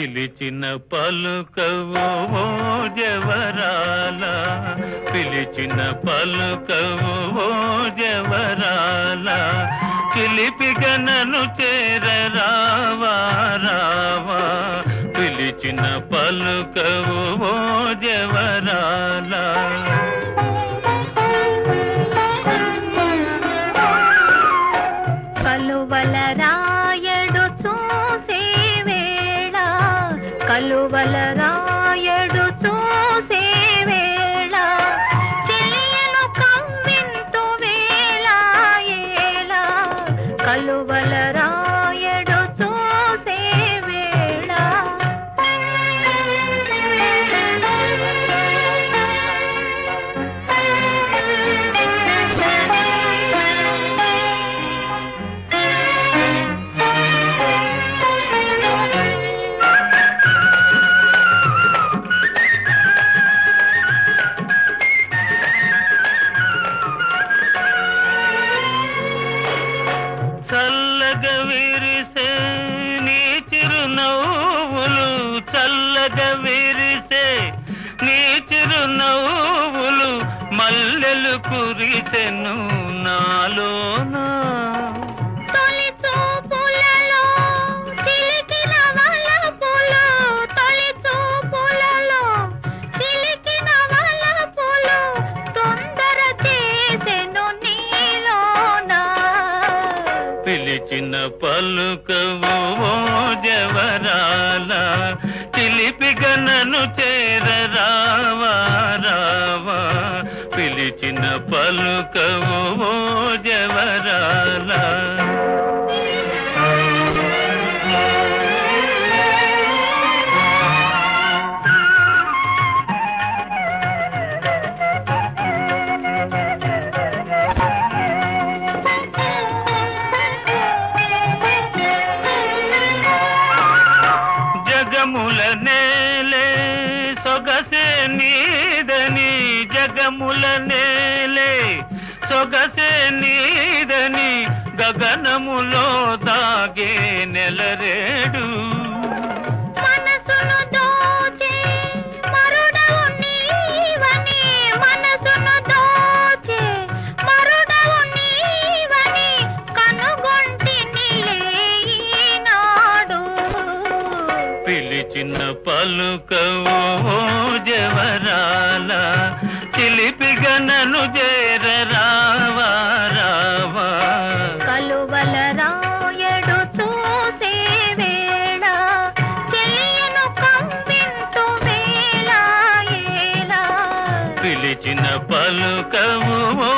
పిలిచిన పలుకవు ఓ జవరాల పిలిచిన పలుకవు ఓ జవరాల చిలిపిగనను చేర రావా రావా పిలిచిన పలుకవు ఓ జవరాల కలువల రాయడు చూసే వేళ కలువల రాయడు చూసే వేళ చెలియను కవ్వింతు వేళ ఏళ కలువల రాయడు చూసే వేళ చల్లగా విరిసే నీ చిరునవ్వులు చల్లగా విరిసే నీ చిరునవ్వులు మల్లెలు కురిసెను నాలోనా తొలి చూపులలో చిలికిన వలపులు తొలి చూపులలో చిలికిన వలపులు తొందర చేసెను నీలోన పిలిచిన పలుకవు ఓ జవరాల చిలిపిగనను చేర రావా రావా పిలిచిన పలుకవు ఓ జవరాల జగముల నేలే సొగసే నీదని జగముల నేలే సొగసే నీదని గగనములో దాగే నెలరేడు మనసును దోచే మరుడవు నీవని మనసును దోచే మరుడవు నీవని కనుగొంటినిలే ఈనాడు పిలిచిన పలుకవు ఓ జవరాల చిలిపిగనను చేర రావా రావా కలువల రాయడు చూసే వేళ చెలియను కవ్వింతు వేళ ఏళ పిలిచిన పలుకవు ఓ